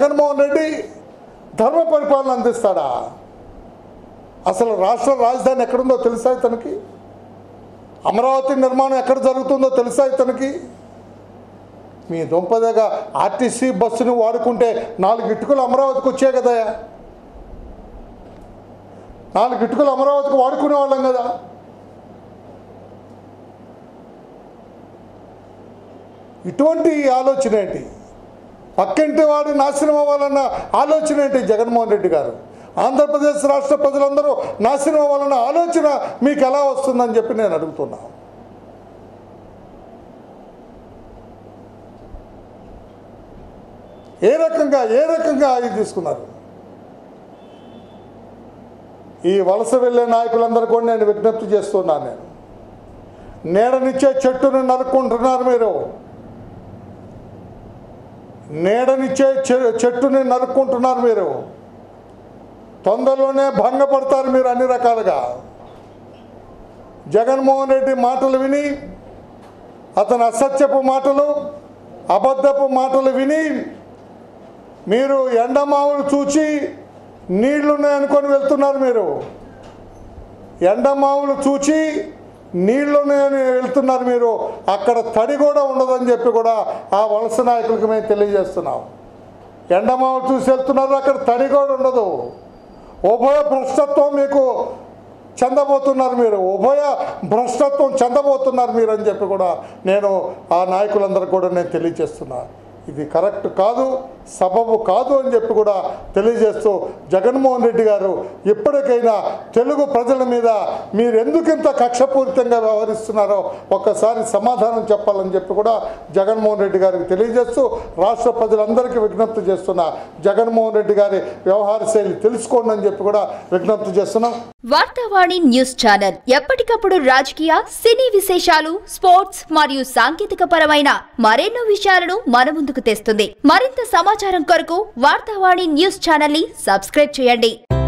జగన్మోహన్ రెడ్డి ధర్మ పరిపాలన అందిస్తాడా అసలు రాష్ట్ర రాజధాని ఎక్కడుందో తెలుసా ఇతనికి అమరావతి నిర్మాణం ఎక్కడ జరుగుతుందో తెలుసా ఇతనికి మీ దుంపదగా ఆర్టీసీ బస్సును వాడుకుంటే నాలుగు ఇటుకలు అమరావతికి వచ్చాయి కదా నాలుగు ఇటుకలు అమరావతికి వాడుకునే వాళ్ళం కదా ఇటువంటి ఆలోచన ఏంటి పక్కింటి వాడు నాశనం అవ్వాలన్న ఆలోచన ఏంటి జగన్మోహన్ రెడ్డి గారు ఆంధ్రప్రదేశ్ రాష్ట్ర ప్రజలందరూ నాశనం అవ్వాలన్న ఆలోచన మీకు ఎలా వస్తుందని చెప్పి నేను అడుగుతున్నా ఏ రకంగా ఏ రకంగా ఇది తీసుకున్నారు ఈ వలస వెళ్ళే నాయకులందరూ కూడా నేను విజ్ఞప్తి చేస్తున్నాను నేను నీడనిచ్చే చెట్టును నరుక్కుంటున్నారు మీరు నీడనిచ్చే చె- చెట్టుని నరుక్కుంటున్నారు మీరు తొందరలోనే భంగపడతారు మీరు అన్ని రకాలుగా జగన్మోహన్ రెడ్డి మాటలు విని అతని అసత్యపు మాటలు అబద్ధపు మాటలు విని మీరు ఎండమావులు చూచి నీళ్లున్నాయనుకొని వెళ్తున్నారు మీరు ఎండమావులు చూచి నీళ్లున్నాయని వెళ్తున్నారు మీరు అక్కడ తడి కూడా ఉండదని చెప్పి కూడా ఆ వలస నాయకులకు మేము తెలియజేస్తున్నాం ఎండమావులు చూసి వెళ్తున్నారు అక్కడ తడి కూడా ఉండదు ఉభయ భ్రష్టత్వం మీకు చెందబోతున్నారు మీరు ఉభయ భ్రష్టత్వం చెందబోతున్నారు మీరు అని చెప్పి కూడా నేను ఆ నాయకులందరికీ కూడా నేను తెలియజేస్తున్నా ఇది కరెక్ట్ కాదు సబబు కాదు అని చెప్పి కూడా తెలియజేస్తూ జగన్మోహన్ రెడ్డి గారు ఇప్పటికైనా తెలుగు ప్రజల మీద మీరు ఎందుకు ఇంత కక్షపూరితంగా వ్యవహరిస్తున్నారో ఒక్కసారి సమాధానం చెప్పాలని చెప్పి కూడా జగన్మోహన్ రెడ్డి గారికి తెలియజేస్తూ రాష్ట్ర ప్రజలందరికీ విజ్ఞప్తి చేస్తున్నా జగన్మోహన్ రెడ్డి గారి వ్యవహార శైలి తెలుసుకోండి అని చెప్పి కూడా విజ్ఞప్తి చేస్తున్నాం వార్తావాణి న్యూస్ ఛానల్ ఎప్పటికప్పుడు రాజకీయ సినీ విశేషాలు స్పోర్ట్స్ మరియు సాంకేతిక పరమైన మరెన్నో విషయాలను మన ముందుకు తెస్తుంది మరింత సమాచారం కొరకు వార్తావాణి న్యూస్ ఛానల్ ని సబ్స్క్రైబ్ చేయండి